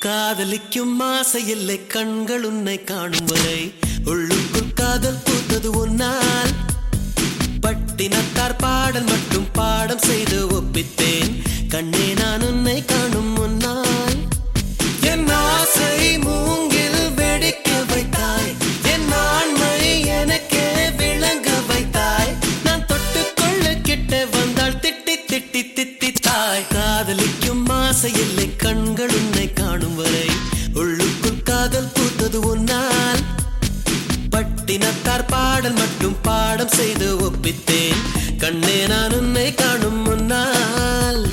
காதலிக்கும் ஆசை இல்லை கண்கள் உன்னை காணும் வரை உள்ளுக்குள் காதல் பூத்தது உன்னால் பட்டினத்தார் பாடல் மட்டும் பாடம் செய்து ஒப்பித்தேன் கண்ணே நான் உன்னை காணும் முன்னால் என் ஆசை மூங்கில் வெடிக்க வைத்தாய் என் ஆண்மை எனக்கே விளங்க வைத்தாய் நான் தொட்டுக்கொள்ள கிட்ட வந்தால் திட்டி திட்டி திட்டி தாய் காதலிக்கும் ஆசை இல்லை கண்கள் உன்னை காணும் வரை உள்ளுக்குள் காதல் பூத்தது உன்னால் பட்டினத்தார் பாடல் மட்டும் பாடம் செய்து ஒப்பித்தேன் கண்ணே நான் உன்னை காணும் முன்னால்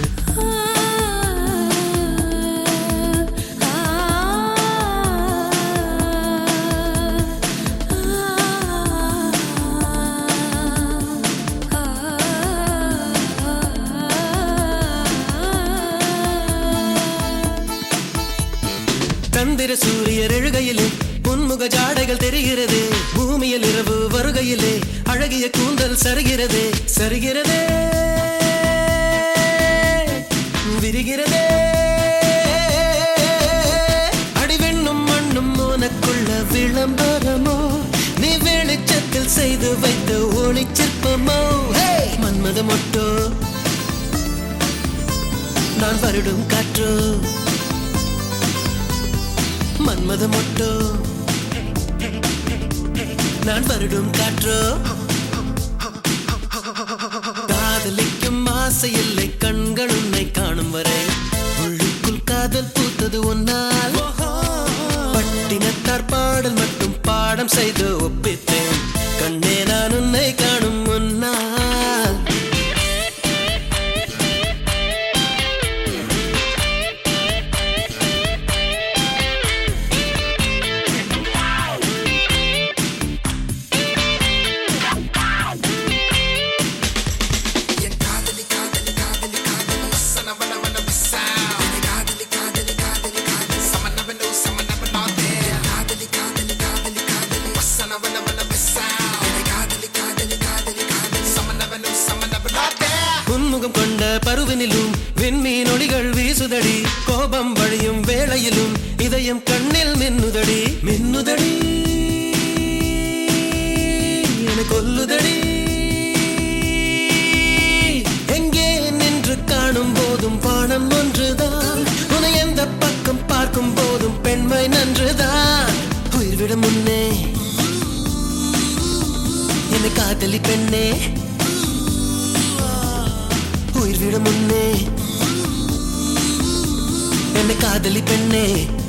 சந்திர சூரியர் எழுகையிலே பொன்முக ஜாடைகள் தெரிகிறது பூமியில் இரவு வருகையிலே அழகிய கூந்தல் சரிகிறதே சரிகிறதே விரிகிறதே அடிவெண்ணும் மண்ணும் உனக்குள்ள விளம்பரமோ நீ வெளிச்சத்தில் செய்து வைத்த ஒளிச்சிற்பமோ ஹே! மன்மத மொட்டோ நான் வருடும் காற்றோ மன்மத மொட்டோ நான் வருடும் காற்றோ காதலிக்கும் ஆசை இல்லை கண்கள் உன்னை காணும் வரை உள்ளுக்குள் காதல் பூத்தது ஒன்னால் பட்டினத்தார் பாடல் மட்டும் பாடம் செய்து ஒப்பித்தேன் கண்ணே நான் உன்னை காணும் முன்னால் உன்முகம் கொண்ட பருவினிலும் விண்மீன் ஒளிகள் வீசுதடி கோபம் வழியும் வேளையிலும் இதயம் கண்ணில் மின்னுதடி மின்னுதடி என கொல்லுதடி எங்கே நின்று காணும் போதும் பானம் ஒன்றுதான் உன்னை எந்த பக்கம் பார்க்கும் போதும் பெண்மை நன்றுதான் உயிர்விட முன்னே என்னை காதலி பெண்ணே உயிர் விட முன்னே என்னை காதலி பெண்ணே